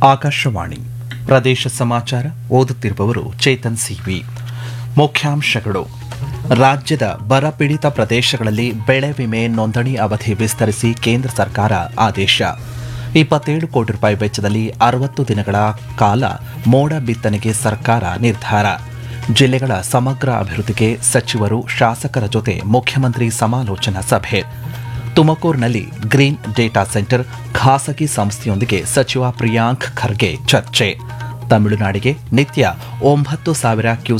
ಆಕಾಶವಾಣಿ ಪ್ರದೇಶ ಸಮಾಚಾರ ಓದುತ್ತಿರುವವರು ಚೇತನ್ ಸಿವಿ ಮುಖ್ಯಾಂಶಗಳು ರಾಜ್ಯದ ಬರಪೀಡಿತ ಪ್ರದೇಶಗಳಲ್ಲಿ ಬೆಳೆ ವಿಮೆ ನೋಂದಣಿ ಅವಧಿ ವಿಸ್ತರಿಸಿ ಕೇಂದ್ರ ಸರ್ಕಾರ ಆದೇಶ ಇಪ್ಪತ್ತೇಳು ಕೋಟಿ ರೂಪಾಯಿ ವೆಚ್ಚದಲ್ಲಿ ಅರವತ್ತು ದಿನಗಳ ಕಾಲ ಮೋಡ ಬಿತ್ತನೆಗೆ ಸರ್ಕಾರ ನಿರ್ಧಾರ ಜಿಲ್ಲೆಗಳ ಸಮಗ್ರ ಅಭಿವೃದ್ಧಿಗೆ ಸಚಿವರು ಶಾಸಕರ ಜೊತೆ ಮುಖ್ಯಮಂತ್ರಿ ಸಮಾಲೋಚನಾ ಸಭೆ ತುಮಕೂರಿನಲ್ಲಿ ಗ್ರೀನ್ ಡೇಟಾ ಸೆಂಟರ್ ಖಾಸಗಿ ಸಂಸ್ಥೆಯೊಂದಿಗೆ ಸಚಿವ ಪ್ರಿಯಾಂಕ್ ಖರ್ಗೆ ಚರ್ಚೆ ತಮಿಳುನಾಡಿಗೆ ನಿತ್ಯ ಒಂಬತ್ತು ಸಾವಿರ ಕ್ಯೂ